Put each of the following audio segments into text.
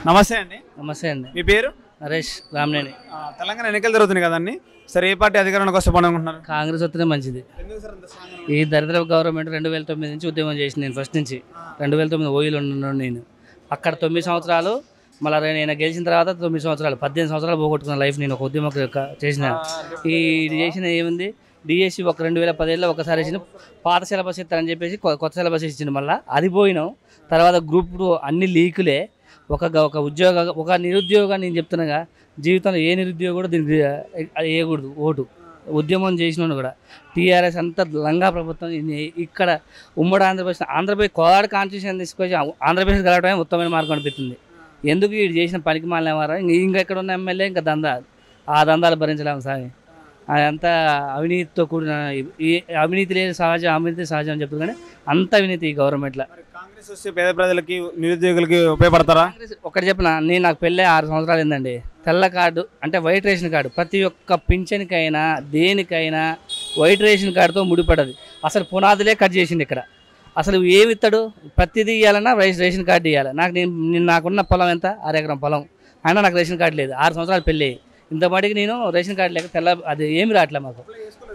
నమస్తే అండి నమస్తే అండి మీ పేరు నరేష్ రామనేని ఆ, తెలంగాణ ఎన్నికలు జరుగుతున్నాయి కదండి సరే ఏ పార్టీ అధికారంలోకి వస్తే బాగుంది అనుకుంటున్నారు కాంగ్రెస్ వస్తేనే మంచిది ఎందుకు సార్ అంత strong గా ఈ దరిద్ర గవర్నమెంట్ రెండు వేల తొమ్మిది నుంచి ఉద్యమం చేసిన నేను ఫస్ట్ నుంచి రెండు వేల తొమ్మిది ఓయిలు ఉన్నాను నేను అక్కడ తొమ్మిది సంవత్సరాలు మళ్ళీ నేను గెలిచిన తర్వాత తొమ్మిది సంవత్సరాలు పద్దెనిమిది సంవత్సరాలు పోగొట్టుకున్న లైఫ్ నేను ఒక ఉద్యమం చేసిన ఈ ఇది చేసిన ఏముంది డిఎస్సి ఒక రెండు వేల పదిహేడులో ఒకసారి ఇచ్చిన పాత సిలబస్ ఇస్తారని చెప్పేసి కొ- కొత్త సిలబస్ ఇచ్చింది మళ్ళీ అది పోయినాం తర్వాత గ్రూప్ టూ అన్ని లీకులే ఒక గ- ఒక ఉద్యోగ ఒక నిరుద్యోగ నేను చెప్తున్నాగా జీవితంలో ఏ నిరుద్యోగం కూడా దీనికి అది వేయకూడదు ఓటు ఉద్యమం చేసిన కూడా టీఆర్ఎస్ అంతా లంగా ప్రభుత్వం ఇది ఇక్కడ ఉమ్మడి ఆంధ్రప్రదేశ్ ఆంధ్రప్రదేశ్ కోదాడు కాన్స్టిట్యూషన్ తీసుకొచ్చి ఆంధ్రప్రదేశ్ కలగడమే ఉత్తమమైన మార్గం అనిపిస్తుంది ఎందుకు వీడు చేసిన పనికి మాలినవారా ఇంకా ఇక్కడ ఉన్న ఎమ్మెల్యే ఇంకా దందా ఆ దందాలు భరించలేము సామి అదంతా అవినీతితో కూడిన ఈ అవినీతి లేదు సహజం అవినీతి సహజం అని చెప్తుంది కానీ అంత అవినీతి ఈ గవర్నమెంట్లో మరి కాంగ్రెస్ వస్తే పేద ప్రజలకి నిరుద్యోగులకి ఉపయోగపడతారా కాంగ్రెస్ ఒకటి చెప్పిన నేను నాకు పెళ్ళి ఆరు సంవత్సరాలు ఏందండి తెల్ల కార్డు అంటే వైట్ రేషన్ కార్డు ప్రతి ఒక్క పింఛన్కైనా దేనికైనా వైట్ రేషన్ కార్డుతో ముడిపడది అసలు పునాదులే కట్ చేసిండు ఇక్కడ అసలు ఏమి ఇస్తాడు ప్రతిదీ ఇవ్వాలన్నా రైస్ రేషన్ కార్డు ఇవ్వాలి నాకు నేను నేను నాకున్న పొలం ఎంత అర ఎకరం పొలం అయినా నాకు రేషన్ కార్డు లేదు ఆరు సంవత్సరాలు పెళ్ళి అయ్యి. ఇంత మటుకు నేను రేషన్ కార్డు లేక తెల్ల అది ఏమి రావట్లే మాకు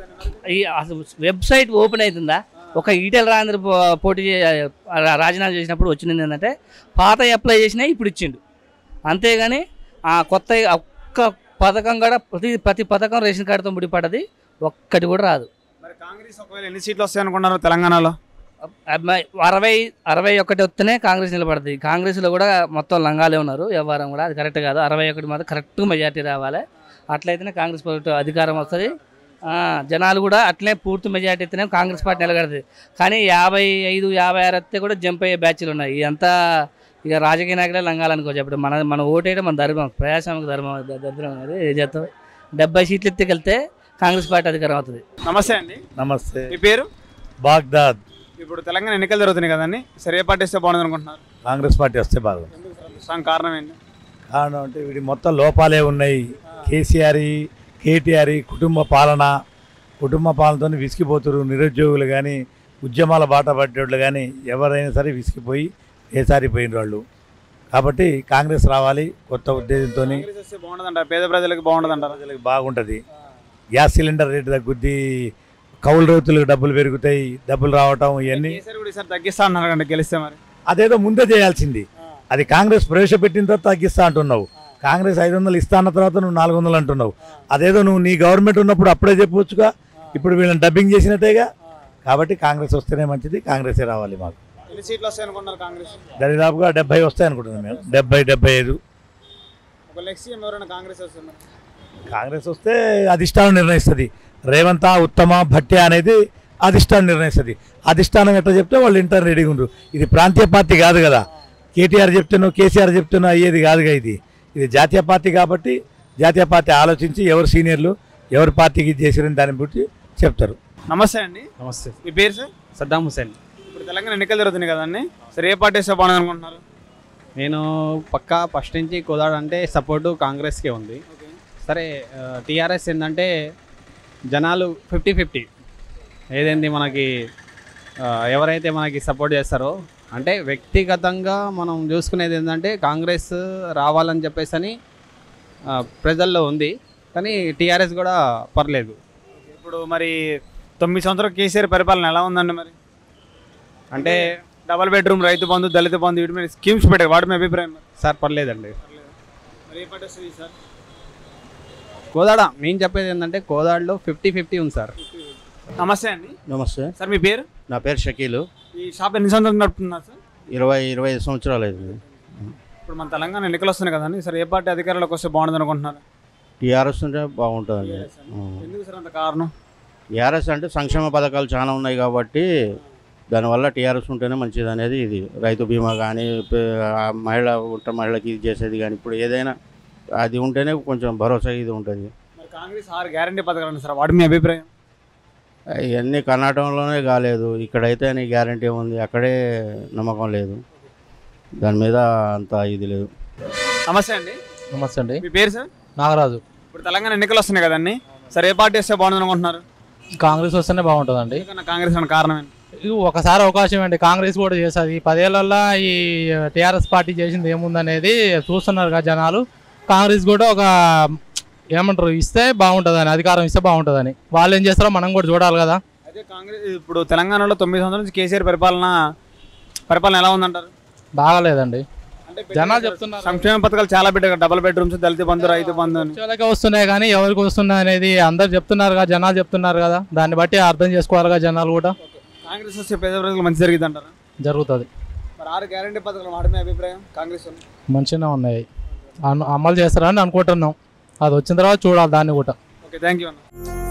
ఈ అసలు వెబ్సైట్ ఓపెన్ అవుతుందా ఒక ఈటెల రాజేంద్ర పో- పోటీ చే- రా- రాజీనామా చేసినప్పుడు వచ్చింది ఏంటంటే పాత అప్లై చేసినా ఇప్పుడు ఇచ్చిండు అంతేగాని ఆ కొత్త ఒక్క పథకం కూడా ప్రతి ప్రతి పథకం రేషన్ కార్డుతో ముడిపడ్డది ఒక్కటి కూడా రాదు మరి కాంగ్రెస్ ఒకవేళ ఎన్ని సీట్లు వస్తాయి అనుకుంటున్నారు తెలంగాణలో అబ్బాయి అరవై అరవై ఒకటి వస్తేనే కాంగ్రెస్ నిలబడుతుంది కాంగ్రెస్లో కూడా మొత్తం లంగాలే ఉన్నారు వ్యవహారం కూడా అది కరెక్ట్ కాదు అరవై ఒకటి మాత్రం కరెక్ట్గా మెజార్టీ రావాలి అట్లయితేనే కాంగ్రెస్ ప్రభుత్వం అధికారం వస్తుంది ఆ, జనాలు కూడా అట్లే పూర్తి మెజార్టీ అయితేనే కాంగ్రెస్ పార్టీ నిలబడుతుంది కానీ యాభై ఐదు యాభై ఆరు వస్తే కూడా జంప్ అయ్యే బ్యాచ్లు ఉన్నాయి ఇదంతా ఇక రాజకీయ నాయకులే లంగాలనుకో చెప్పడం మన మన ఓటేయడం మన ధర్మం ప్రజాస్వామిక ధర్మం ద- దరిద్రం అది ఏం చేస్తాం డెబ్బై సీట్లు ఎత్తుకెళ్తే కాంగ్రెస్ పార్టీ అధికారం అవుతుంది నమస్తే అండి నమస్తే మీ పేరు బాగ్దాద్ ఇప్పుడు తెలంగాణ ఎన్నికలు జరుగుతున్నాయి కదండి సరే ఏ పార్టీ వస్తే బాగుంది అనుకుంటున్నారు కాంగ్రెస్ పార్టీ వస్తే బాగుంది ఎందుకు సార్ అంత strong కారణం ఏంటి కారణం అంటే వీడి మొత్తం లోపాలే ఉన్నాయి కేసీఆర్ కేటీఆర్ కుటుంబ పాలన కుటుంబ పాలనతో విసిగిపోతున్నారు నిరుద్యోగులు కానీ ఉద్యమాల బాట పడ్డోళ్ళు కానీ ఎవరైనా సరే విసిగిపోయి ఏసారిపోయిన వాళ్ళు కాబట్టి కాంగ్రెస్ రావాలి కొత్త ఉద్దేశంతో కాంగ్రెస్ వస్తే బాగుండదంటారా పేద ప్రజలకు బాగుండదంటారా ప్రజలకు బాగుంటుంది గ్యాస్ సిలిండర్ రేటు తగ్గుద్ది కౌలు రైతులకు డబ్బులు పెరుగుతాయి డబ్బులు రావటం ఇవన్నీ కేసీఆర్ కూడా ఈసారి తగ్గిస్తా అన్నారు కండి గెలిస్తే మరి అదేదో ముందే చేయాల్సింది అది కాంగ్రెస్ ప్రవేశపెట్టిన తర్వాత తగ్గిస్తా అంటున్నావు కాంగ్రెస్ ఐదు వందలు ఇస్తా అన్న తర్వాత నువ్వు నాలుగు వందలు అంటున్నావు అదేదో నువ్వు నీ గవర్నమెంట్ ఉన్నప్పుడు అప్పుడే చెప్పవచ్చుగా ఇప్పుడు వీళ్ళని డబ్బింగ్ చేసినట్టేగా కాబట్టి కాంగ్రెస్ వస్తేనే మంచిది కాంగ్రెసే రావాలి మాకు ఎన్ని సీట్లు వస్తాయి అనుకుంటున్నారు కాంగ్రెస్ దరిదాపుగా డెబ్బై వస్తాయి అనుకుంటున్నాం మేము డెబ్బై డెబ్బై ఐదు ఒక లక్ష్యం ఎవరైనా కాంగ్రెస్ వస్తే మరి కాంగ్రెస్ వస్తే అధిష్టానం నిర్ణయిస్తుంది రేవంత ఉత్తమ భట్య అనేది అధిష్టానం నిర్ణయిస్తుంది అధిష్టానం ఎట్లా చెప్తే వాళ్ళు ఇంటర్ రెడీగా ఉండరు ఇది ప్రాంతీయ పార్టీ కాదు కదా కేటీఆర్ చెప్తున్నా కేసీఆర్ చెప్తున్నా అయ్యేది కాదుగా ఇది ఇది జాతీయ పార్టీ కాబట్టి జాతీయ పార్టీ ఆలోచించి ఎవరు సీనియర్లు ఎవరి పార్టీకి ఇది చేసిరని దాన్ని బట్టి చెప్తారు నమస్తే అండి నమస్తే మీ పేరు సార్ సద్దాం హుసేన్ ఇప్పుడు తెలంగాణ ఎన్నికలు జరుగుతున్నాయి కదండి సరే ఏ పార్టీ వస్తే బాగుంది అనుకుంటున్నారు నేను పక్కా ఫస్ట్ నుంచి కోదాడు అంటే సపోర్టు కాంగ్రెస్కే ఉంది సరే టీఆర్ఎస్ ఏంటంటే జనాలు ఫిఫ్టీ ఫిఫ్టీ ఏదైంది మనకి ఆ, ఎవరైతే మనకి సపోర్ట్ చేస్తారో అంటే వ్యక్తిగతంగా మనం చూసుకునేది ఏంటంటే కాంగ్రెస్ రావాలని చెప్పేసి అని ఆ, ప్రజల్లో ఉంది కానీ టీఆర్ఎస్ కూడా పర్లేదు ఇప్పుడు మరి తొమ్మిది సంవత్సరాలు కేసీఆర్ పరిపాలన ఎలా ఉందండి మరి అంటే డబల్ బెడ్రూమ్ రైతు బంధు దళిత బంధు వీటి మీద స్కీమ్స్ పెట్టారు వాటి మీ అభిప్రాయం మరి సార్ పర్లేదండి మరి ఏ పార్టీ వస్తుంది సార్ కోదాడ మేము చెప్పేది ఏంటంటే కోదాడలో ఫిఫ్టీ ఫిఫ్టీ ఉంది సార్ నమస్తే అండి నమస్తే సార్ మీ పేరు నా పేరు షకీలు ఈ షాప్ ఎన్ని సంవత్సరాలు నడుపుతున్నారు సార్ ఇరవై ఇరవై ఐదు సంవత్సరాలు అయింది ఇప్పుడు మన తెలంగాణ ఎన్నికలు వస్తున్నాయి కదండి సరే ఏ పార్టీ అధికారంలోకి వస్తే బాగుంటుంది అనుకుంటున్నారు టీఆర్ఎస్ ఉంటే బాగుంటుందండి ఎందుకు సార్ అంత కారణం టీఆర్ఎస్ అంటే సంక్షేమ పథకాలు చాలా ఉన్నాయి కాబట్టి దానివల్ల టీఆర్ఎస్ ఉంటేనే మంచిది అనేది ఇది రైతు బీమా కానీ మహిళ ఉంటే మహిళకి ఇది చేసేది కానీ ఇప్పుడు ఏదైనా అది ఉంటేనే కొంచెం భరోసా ఇది ఉంటుంది మరి కాంగ్రెస్ ఆరు గ్యారంటీ పథకాలు ఉన్నాయి సార్ వాటి మీ అభిప్రాయం ఇవన్నీ కర్ణాటకలోనే కాలేదు ఇక్కడైతే అని గ్యారంటీ ఉంది అక్కడే నమ్మకం లేదు దాని మీద అంత ఇది లేదు నమస్తే అండి నమస్తే అండి మీ పేరు సార్ నాగరాజు ఇప్పుడు తెలంగాణ ఎన్నికలు వస్తున్నాయి కదండి సరే ఏ పార్టీ వస్తే బాగుంటుంది అనుకుంటున్నారు కాంగ్రెస్ వస్తేనే బాగుంటుందండి ఎందుకన్నా కాంగ్రెస్ అన్న కారణం ఏంటి ఇది ఒకసారి అవకాశం అండి కాంగ్రెస్ కూడా చేస్తుంది ఈ పదేళ్లలో ఈ టీఆర్ఎస్ పార్టీ చేసింది ఏముందనేది చూస్తున్నారు కదా జనాలు కాంగ్రెస్ కూడా ఒక ఏమంటారు ఇస్తే బాగుంటుందని అధికారం ఇస్తే బాగుంటుందని వాళ్ళు ఏం చేస్తారో మనం కూడా చూడాలి కదా అయితే కాంగ్రెస్ ఇప్పుడు తెలంగాణలో తొమ్మిది సంవత్సరాల నుంచి కేసీఆర్ పరిపాలన పరిపాలన ఎలా ఉందంటారు బాగాలేదండి అంటే జనాలు చెప్తున్నారు సంక్షేమ పథకాలు చాలా పెట్టారు డబుల్ బెడ్రూమ్స్ దళిత బంధు రైతు బంధు అని వచ్చేవాళ్ళకే వస్తున్నాయి కానీ ఎవరికి వస్తున్నాయి అనేది అందరు చెప్తున్నారు కదా జనాలు చెప్తున్నారు కదా దాన్ని బట్టి అర్థం చేసుకోవాలి కదా జనాలు కూడా కాంగ్రెస్ వస్తే పేద ప్రజలకు మంచి జరిగింది అంటారు జరుగుతుంది మరి ఆరు గ్యారంటీ పథకాలు వాడి మీ అభిప్రాయం కాంగ్రెస్ వాళ్ళు? మంచిగానే ఉన్నాయి అను- అమలు చేస్తారని అనుకుంటున్నాం అది వచ్చిన తర్వాత చూడాలి దాన్ని కూడా ఓకే థ్యాంక్ యూ అన్న